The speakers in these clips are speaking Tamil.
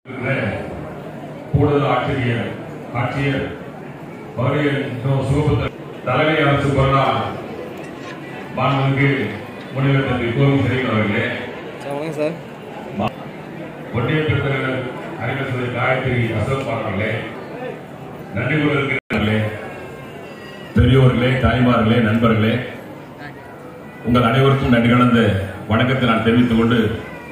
இருக்கிற கூடுதல் ஆட்சியர் ஆட்சியர் மதுரையின் சுகபுத்த தலைமை அரசு கொரோனா மாண்புமிகு முனைவர் தம்பி கோவில் சிறைகள் அவர்களே சார் வணக்கம் சார் ஒன்றிய பெருந்தலைவர் அறிஞர் காயத்ரி அசோக் அவர்களே நன்றி கூட இருக்கிறார்களே பெரியோர்களே தாய்மார்களே நண்பர்களே உங்கள் அனைவருக்கும் நன்றி கலந்த வணக்கத்தை நான் தெரிவித்துக் கொண்டு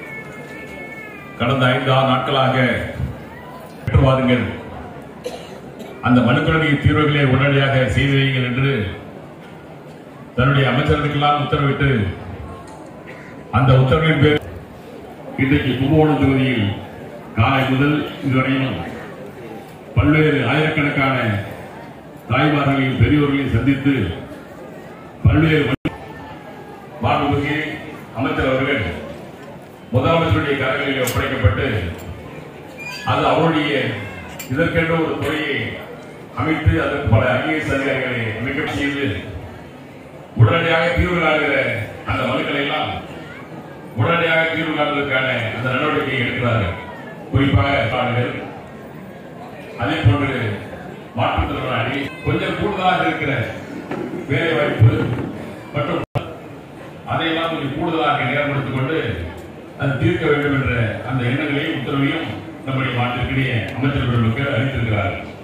கடந்த ஐந்து ஆறு நாட்களாக பெற்று வாருங்கள் அந்த மனுக்களுடைய தீர்வுகளை உடனடியாக செய்து வையுங்கள் என்று தன்னுடைய அமைச்சர்களுக்கெல்லாம் உத்தரவிட்டு அந்த உத்தரவின் பேர் இன்றைக்கு கும்பகோணம் தொகுதியில் காலை முதல் இதுவரையிலும் பல்வேறு ஆயிரக்கணக்கான தாய்மார்களையும் பெரியோர்களையும் சந்தித்து பல்வேறு மனு- மாண்புமிகு அமைச்சர் அவர்கள் முதலமைச்சருடைய கரங்களில் ஒப்படைக்கப்பட்டு அது அவருடைய இதற்கென்ற ஒரு துறையை அமைத்து அதற்கு பல ஐஏஎஸ் அதிகாரிகளை அமைக்க செய்து உடனடியாக தீர்வு காணுகிற அந்த மனுக்களை எல்லாம் உடனடியாக தீர்வு காண்பதற்கான அந்த நடவடிக்கையை எடுக்கிறார்கள் குறிப்பாக ஆளுநர் அதே போன்று மாற்றுத்திறனாளி கொஞ்சம் கூடுதலாக இருக்கிற வேலை வாய்ப்பு மற்றும் அதையெல்லாம் கொஞ்சம் கூடுதலாக நேரப்படுத்திக் கொண்டு அது தீர்க்க வேண்டும் என்ற அந்த எண்ணங்களையும் உத்தரவையும் நம்முடைய மாற்றிற்கிடையே அமைச்சர்களுக்கு அளித்திருக்கிறார்கள்